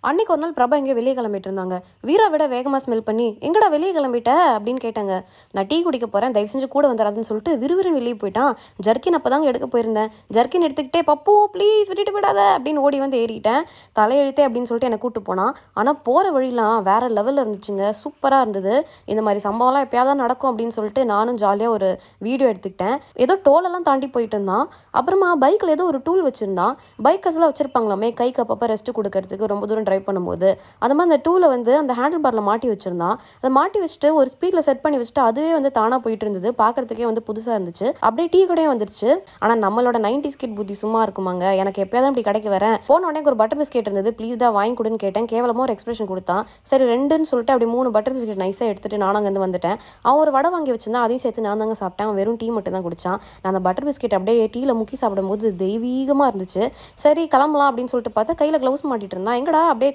அன்னைக்கு ஒரு நாள் பிரபா எங்கேயோ வெளியே கிளம்பிட்டு இருந்தாங்க வீரா விட வேகமாக ஸ்மெல் பண்ணி எங்கடா வெளியே கிளம்பிட்ட அப்படின்னு கேட்டாங்க நான் டீ குடிக்க போகிறேன் தயவு செஞ்சு கூட வந்துடாதுன்னு சொல்லிட்டு விறுவிறுன்னு வெளியே போயிட்டான் ஜர்க்கின் அப்போ தாங்க எடுக்க போயிருந்தேன் ஜர்க்கின் எடுத்துக்கிட்டே பப்பு ப்ளீஸ் விட்டுட்டு போயிடாத அப்படின்னு ஓடி வந்து ஏறிட்டேன் தலையெழுத்தே அப்படின்னு சொல்லிட்டு என்னை கூட்டு போனான் ஆனால் போகிற வழிலாம் வேற லெவலில் இருந்துச்சுங்க சூப்பராக இருந்தது இந்த மாதிரி சம்பவம்லாம் எப்பயாவது நடக்கும் அப்படின்னு சொல்லிட்டு நானும் ஜாலியாக ஒரு வீடியோ எடுத்துக்கிட்டேன் ஏதோ டோலெல்லாம் தாண்டி போயிட்டு இருந்தான் அப்புறமா பைக்கில் ஏதோ ஒரு டூல் வச்சுருந்தான் பைக்கர்ஸ்லாம் வச்சுருப்பாங்களாமே கைக்கு அப்பப்போ ரெஸ்ட் கொடுக்கறதுக்கு ரொம்ப தூரம் ட்ரைவ் பண்ணும்போது அந்த மாதிரி அந்த டூலை வந்து அந்த ஹேண்டில் பாரில் மாட்டி வச்சிருந்தான் அதை மாட்டி வச்சுட்டு ஒரு ஸ்பீடில் செட் பண்ணி வச்சுட்டு அதுவே வந்து தானாக போயிட்டு இருந்தது பார்க்கறதுக்கே வந்து புதுசாக இருந்துச்சு அப்படியே டீ கடையும் வந்துருச்சு ஆனால் நம்மளோட நைன்டி ஸ்கிட் புத்தி சும்மா இருக்குமாங்க எனக்கு எப்பயாவது இப்படி கடைக்கு வரேன் போன உடனே ஒரு பட்டர் பிஸ்கெட் இருந்தது ப்ளீஸ்டா வாங்கி கொடுன்னு கேட்டேன் கேவலமாக ஒரு எக்ஸ்பிரஷன் கொடுத்தான் சரி ரெண்டுன்னு சொல்லிட்டு அப்படி மூணு பட்டர் பிஸ்கெட் நைஸாக எடுத்துட்டு நானும் அங்கேருந்து வந்துட்டேன் அவன் ஒரு வடை வாங்கி வச்சிருந்தான் அதையும் சேர்த்து நான் தாங்க சாப்பிட்டேன் அவன் வெறும் டீ மட்டும் தான் குடிச்சான் நான் அந்த பட்டர் பிஸ்கெட் அப்படியே டீயில் முக்கி சாப்பிடும்போது தெய்வீகமாக இருந்துச்சு சரி கிளம்பலாம் அப்படின்னு சொல்லிட்டு பார்த்தா கையில் க்ளவுஸ் மாட்டிட்டு இருந்தான் எங்கடா அப்படியே